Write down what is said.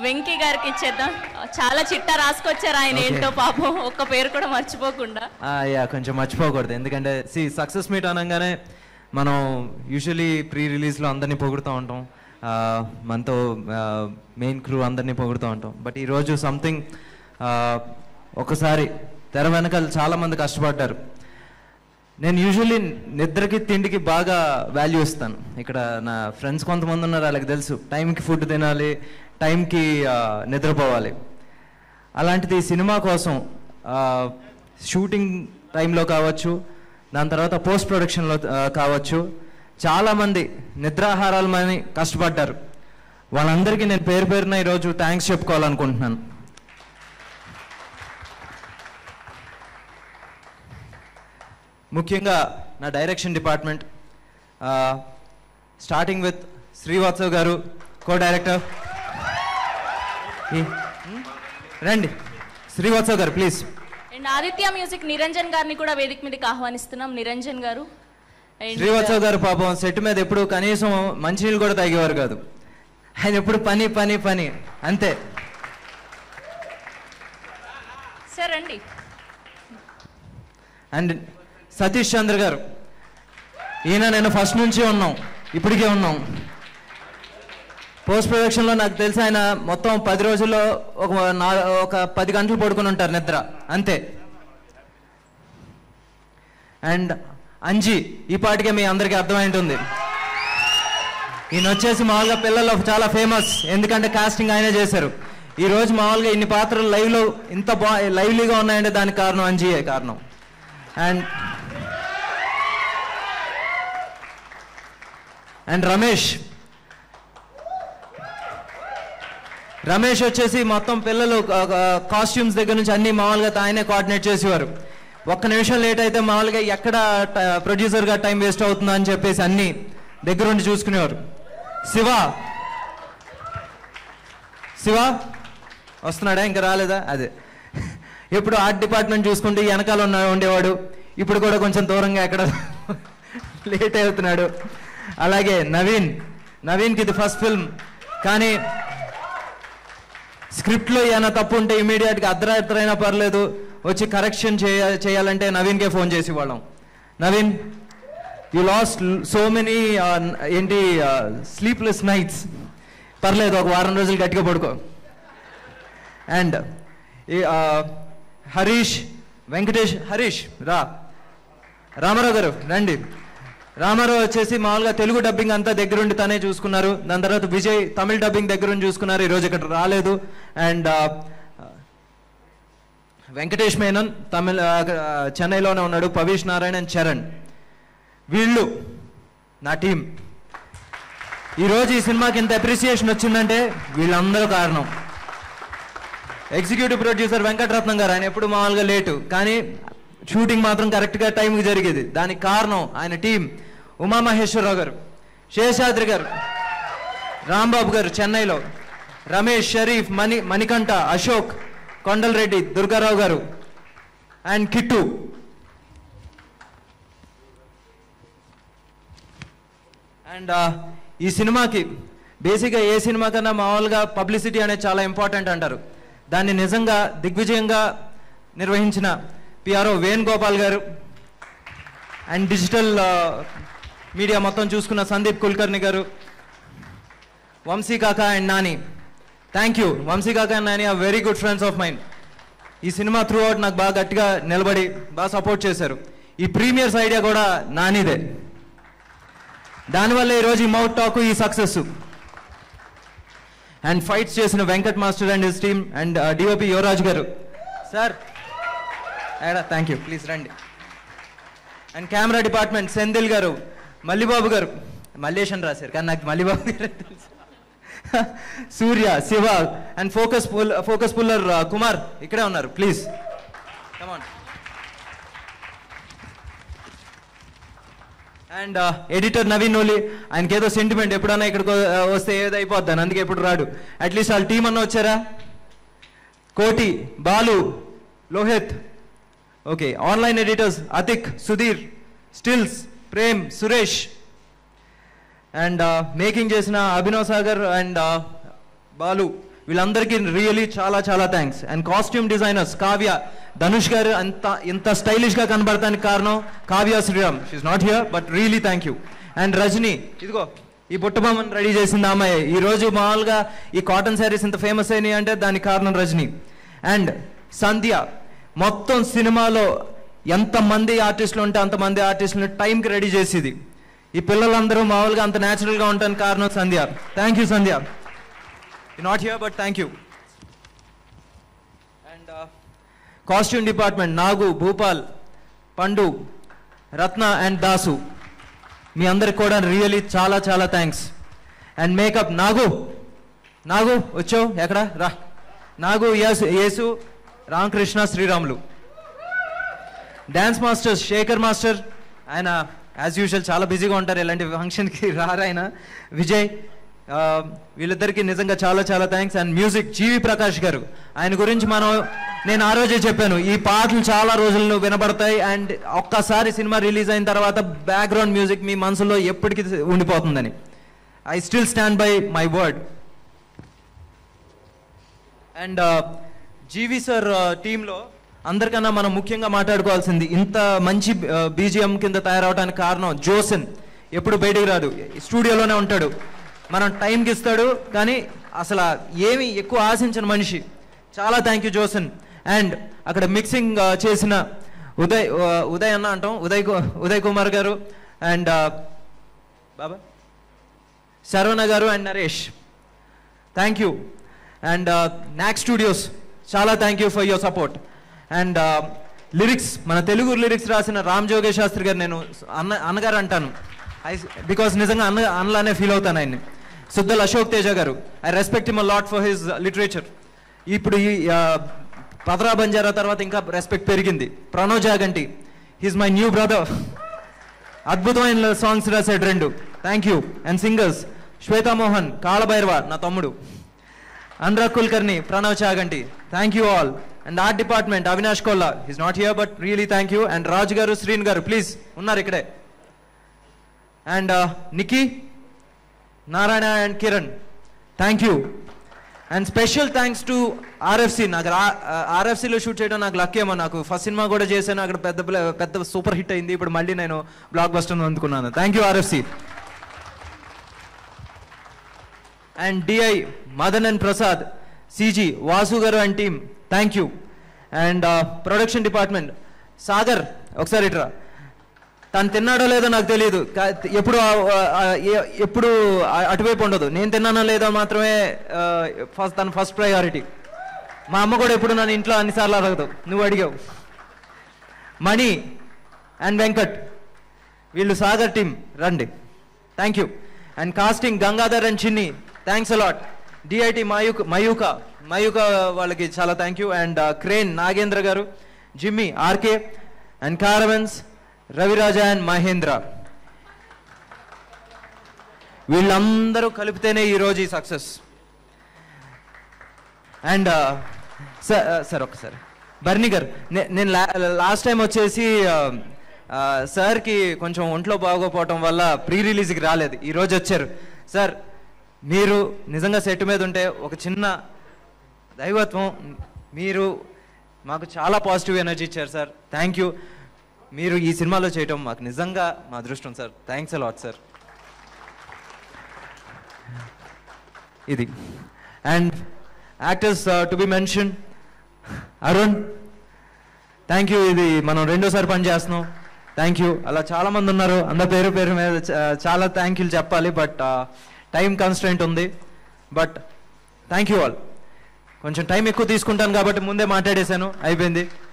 వెంకీ గారికి ఇచ్చేద్దాం చాలా చిట్టా రాసుకొచ్చారు ఆయన Okay. ఏంటో పాపం ఒక్క పేరు కూడా మర్చిపోకుండా ఆ, యా కొంచెం మర్చిపోకూడదు ఎందుకంటే సి సక్సెస్ మీట్ అనగానే మనం యూజువలీ ప్రీ రిలీజ్లో అందరినీ పొగుడుతూ ఉంటాం ఆ, మనతో మెయిన్ క్రూ అందరినీ పొగుడుతూ ఉంటాం బట్ ఈరోజు సంథింగ్ ఒకసారి తెర వెనకాల చాలా మంది కష్టపడ్డారు నేను యూజువల్లీ నిద్రకి తిండికి బాగా వాల్యూ ఇస్తాను ఇక్కడ నా ఫ్రెండ్స్ కొంతమంది ఉన్నారు వాళ్ళకి తెలుసు టైంకి ఫుడ్ తినాలి టైంకి ఆ, నిద్రపోవాలి అలాంటిది ఈ సినిమా కోసం ఆ, షూటింగ్ టైంలో కావచ్చు దాని తర్వాత పోస్ట్ ప్రొడక్షన్లో ఆ, కావచ్చు చాలామంది నిద్రాహారాలు మని కష్టపడ్డారు వాళ్ళందరికీ నేను పేరు పేరున ఈరోజు థ్యాంక్స్ చెప్పుకోవాలనుకుంటున్నాను ముఖ్యంగా నా direction department starting with Srivatsav garu co director రండి Srivatsav garu please and Aditya music Niranjan గారిని కూడా వేదిక మీదకి ఆహ్వానిస్తున్నాం నిరంజన్ గారు And, శ్రీవాత్సవ్ గారు పాపం సెట్ మీద ఎప్పుడు కనీసం మంచినీళ్ళు కూడా తాగేవారు కాదు ఆయన ఎప్పుడు పని పని పని అంతే సార్ రండి అండ్ సతీష్ చంద్ర గారు ఈయన నేను ఫస్ట్ నుంచి ఉన్నాం ఇప్పటికే ఉన్నాం పోస్ట్ ప్రొడక్షన్లో నాకు తెలిసి ఆయన మొత్తం పది రోజుల్లో ఒక నా ఒక పది గంటలు పడుకుని ఉంటారు నిద్ర అంతే అండ్ అంజీ ఈ పాటికే మీ అందరికీ అర్థమై ఉంటుంది ఈయన వచ్చేసి మామూలుగా పిల్లల్లో చాలా ఫేమస్ ఎందుకంటే కాస్టింగ్ ఆయనే చేశారు ఈ రోజు మామూలుగా ఇన్ని పాత్రలు లైవ్లో ఇంత బా లైవ్లీగా ఉన్నాయంటే దానికి కారణం అంజీయే కారణం అండ్ అండ్ రమేష్ రమేష్ వచ్చేసి మొత్తం పిల్లలు కాస్ట్యూమ్స్ దగ్గర నుంచి అన్ని మామూలుగా ఆయనే కోఆర్డినేట్ చేసేవారు ఒక్క నిమిషం లేట్ అయితే మామూలుగా ఎక్కడ ప్రొడ్యూసర్గా టైం వేస్ట్ అవుతుందా అని చెప్పేసి అన్ని దగ్గరుండి చూసుకునేవారు శివ శివ వస్తున్నాడా ఇంకా రాలేదా అదే ఎప్పుడు ఆర్ట్ డిపార్ట్మెంట్ చూసుకుంటే ఈ వెనకాల ఉన్న ఉండేవాడు ఇప్పుడు కూడా కొంచెం దూరంగా ఎక్కడ లేట్ అవుతున్నాడు అలాగే నవీన్ నవీన్కి ఇది ఫస్ట్ ఫిల్మ్ కానీ స్క్రిప్ట్లో ఏమైనా తప్పు ఉంటే ఇమీడియట్గా అర్ధరాత్రి అయినా పర్లేదు వచ్చి కరెక్షన్ చేయ చేయాలంటే నవీన్కే ఫోన్ చేసి వాళ్ళం Naveen you lost so many ఏంటి స్లీప్లెస్ నైట్స్ పర్లేదు ఒక వారం రోజులు గట్టిగా పడుకో అండ్ హరీష్ వెంకటేష్ హరీష్ రా రామారావు గారు రండి రామారావు వచ్చేసి మామూలుగా తెలుగు డబ్బింగ్ అంతా దగ్గరుండి తనే చూసుకున్నారు దాని తర్వాత విజయ్ తమిళ డబ్బింగ్ దగ్గరుండి చూసుకున్నారు ఈరోజు ఇక్కడ రాలేదు అండ్ వెంకటేష్ మేనన్ తమిళ ఆ, చెన్నైలోనే ఉన్నాడు పవీష్ నారాయణ్ అండ్ చరణ్ వీళ్ళు నా టీం ఈరోజు ఈ సినిమాకి ఇంత అప్రిసియేషన్ వచ్చిందంటే వీళ్ళందరూ కారణం ఎగ్జిక్యూటివ్ ప్రొడ్యూసర్ వెంకటరత్నం గారు ఆయన ఎప్పుడు మామూలుగా లేటు కానీ షూటింగ్ మాత్రం కరెక్ట్గా టైంకి జరిగేది దానికి కారణం ఆయన టీం ఉమామహేశ్వరరావు గారు శేషాద్రి గారు రాంబాబు గారు చెన్నైలో రమేష్ షరీఫ్ మణి మణికంఠ అశోక్ కొండలరెడ్డి దుర్గారావు గారు అండ్ కిట్టు అండ్ ఈ సినిమాకి బేసిక్గా ఏ సినిమా కన్నా మామూలుగా పబ్లిసిటీ అనేది చాలా ఇంపార్టెంట్ అంటారు దాన్ని నిజంగా దిగ్విజయంగా నిర్వహించిన పిఆర్ఓ వేణుగోపాల్ గారు అండ్ డిజిటల్ మీడియా మొత్తం చూసుకున్న Sandeep Kulkarni garu Vamsi Kaka and Nani thank you Vamsi Kaka and Nani are very good friends of mind ఈ సినిమా త్రూ అవుట్ నాకు బాగా గట్టిగా నిలబడి బాగా సపోర్ట్ చేశారు ఈ ప్రీమియర్స్ ఐడియా కూడా నానిదే దానివల్ల ఈరోజు ఈ మౌత్ టాక్ ఈ సక్సెస్ అండ్ ఫైట్స్ చేసిన Venkat master and his team and DOP Yuvaraj garu sir ఏడా థ్యాంక్ యూ ప్లీజ్ రండి and camera department Sendil garu Mallibabu గారు మల్లేషన్ రాశారు కానీ నాకు మల్లిబాబు గారు తెలుసు Surya Siva and focus pull focus puller Kumar ఇక్కడే ఉన్నారు please come on and editor Naveen ఓలీ ఆయనకి ఏదో సెంటిమెంట్ ఎప్పుడైనా ఇక్కడికి uh, వస్తే ఏదో అయిపోద్దాను అందుకే ఎప్పుడు రాడు అట్లీస్ట్ వాళ్ళ టీం అన్న వచ్చారా Koti Balu Lohit okay online editors Atik Sudheer stills Prem Suresh and making చేసిన అభినవ్ సాగర్ అండ్ బాలు వీళ్ళందరికీ రియలీ చాలా చాలా thanks and costume designers Kavya Dhanush garu అంత ఇంత స్టైలిష్గా కనబడటానికి కారణం Kavya Sriram she not here but really thank you and Rajini ఇదిగో ఈ బుట్టబొమ్మను రెడీ చేసింది అమ్మాయి ఈ రోజు మామూలుగా ఈ కాటన్ శారీస్ ఇంత ఫేమస్ అయినాయి అంటే దానికి కారణం రజనీ అండ్ సంధ్య మొత్తం సినిమాలో ఎంతమంది ఆర్టిస్టులు ఉంటే అంతమంది ఆర్టిస్టులను టైంకి రెడీ చేసేది ఈ పిల్లలందరూ మామూలుగా అంత న్యాచురల్గా ఉండటానికి కారణం Sandhya thank you Sandhya not here but thank you and costume department Nagu Bhupal Pandu Ratna and Dasu మీ అందరికి కూడా రియలీ చాలా చాలా thanks and makeup Nagu Nagu వచ్చావు ఎక్కడ రా Nagu yes Yesu Ramakrishna Sriramulu dance masters Sekhar master ఆయన యాజ్ యూజువల్ చాలా బిజీగా ఉంటారు ఇలాంటి ఫంక్షన్కి రారు ఆయన విజయ్ ఆ, వీళ్ళిద్దరికి నిజంగా చాలా చాలా thanks and music G V Prakash గారు ఆయన గురించి మనం నేను ఆ రోజే చెప్పాను ఈ పాటలు చాలా రోజుల్లో వినబడతాయి అండ్ ఒక్కసారి సినిమా రిలీజ్ అయిన తర్వాత బ్యాక్గ్రౌండ్ మ్యూజిక్ మీ మనసులో ఎప్పటికీ ఉండిపోతుందని I still stand by my word and G V sir టీంలో అందరికన్నా మనం ముఖ్యంగా మాట్లాడుకోవాల్సింది ఇంత మంచి బీజిఎం కింద తయారవడానికి కారణం జోసన్ ఎప్పుడు బయటికి రాదు స్టూడియోలోనే ఉంటాడు మనం టైంకి ఇస్తాడు కానీ అసలు ఏమి ఎక్కువ ఆశించిన మనిషి చాలా థ్యాంక్ యూ జోసన్ అండ్ అక్కడ మిక్సింగ్ చేసిన ఉదయ్ ఆ, ఉదయ్ అన్న అంటాం ఉదయ్ కు- ఉదయ్ కుమార్ గారు and Baba Sharavana garu and Naresh thank you and knack studios చాలా thank you for your support and lyrics మన తెలుగు లిరిక్స్ రాసిన రామ్ జోగే శాస్త్రి గారు నేను అన్న అన్నగారు అంటాను ఐ బికాస్ నిజంగా అన్న అన్నలానే ఫీల్ అవుతాను ఆయన్ని సుద్దల్ Ashok Teja garu I respect him lot for his literature ఇప్పుడు ఈ పదరా బంజారా తర్వాత ఇంకా రెస్పెక్ట్ పెరిగింది Pranav Chaganti he's my new brother అద్భుతమైన సాంగ్స్ రాశాడు రెండు thank you and singers Shweta Mohan Kaala Bhairava నా తమ్ముడు Anurag Kulkarni Pranav Chaganti thank you all and art department Avinash Kolla is not here but really thank you and Raju garu శ్రీన్ గారు ప్లీజ్ ఉన్నారు ఇక్కడే and Nikki Narayana and Kiran thank you and special thanks to RFC నాకు ఆర్ఎఫ్సిలో షూట్ చేయడం నాకు లక్ ఏమో నాకు ఫస్ట్ సినిమా కూడా చేశాను అక్కడ పెద్ద ప్ల- పెద్ద సూపర్ హిట్ అయింది ఇప్పుడు మళ్ళీ నేను బ్లాక్ బస్టర్ అందుకున్నాను thank you RFC and DI Madan and Prasad CG Vasu garu and team thank you and production department Sagar ఒకసారి ఇట్రా తను తిన్నాడో లేదో నాకు తెలియదు కా- ఎప్పుడు ఆ- ఆ- ఏ- ఎప్పుడు ఆ- అటువైపు ఉండదు నేను తిన్నానో లేదో మాత్రమే ఫస్ట్ తన ఫస్ట్ ప్రయారిటీ మా అమ్మ కూడా ఎప్పుడు నన్ను ఇంట్లో అన్నిసార్లు అడగదు నువ్వు అడిగావు మణి అండ్ వెంకట్ వీళ్ళు సాగర్ టీం రండి thank you and casting Gangadhar and Chinni thanks a lot DIT Mayook Mayuka Mayuka వాళ్ళకి చాలా thank you and crane Nagendra garu Jimmy RK and caravans Raviraja and Mahendra వీళ్ళందరూ కలిపితేనే ఈరోజు ఈ సక్సెస్ అండ్ సార్ సార్ ఒకసారి బర్నీ గారు నే- నేను లాస్ట్ టైం వచ్చేసి ఆ, సార్కి కొంచెం ఒంట్లో బాగోపోవటం వల్ల ప్రీ రిలీజ్కి రాలేదు ఈ రోజు వచ్చారు సార్ మీరు నిజంగా సెట్ మీద ఉంటే ఒక చిన్న దైవత్వం మీరు మాకు చాలా పాజిటివ్ ఎనర్జీ ఇచ్చారు సార్ థ్యాంక్ యూ మీరు ఈ సినిమాలో చేయటం మాకు నిజంగా మా అదృష్టం సార్ థ్యాంక్స్ అలాట్ సార్ ఇది and actors to be mention Arun thank you ఇది మనం రెండోసారి పని చేస్తున్నాం థ్యాంక్ యూ అలా చాలా మంది ఉన్నారు అందరి పేరు పేరు మీద చ- చాలా థ్యాంక్ యూలు చెప్పాలి బట్ టైం కన్స్ట్రెంట్ ఉంది బట్ థ్యాంక్ యూ ఆల్ కొంచెం టైం ఎక్కువ తీసుకుంటాను కాబట్టి ముందే మాట్లాడేశాను అయిపోయింది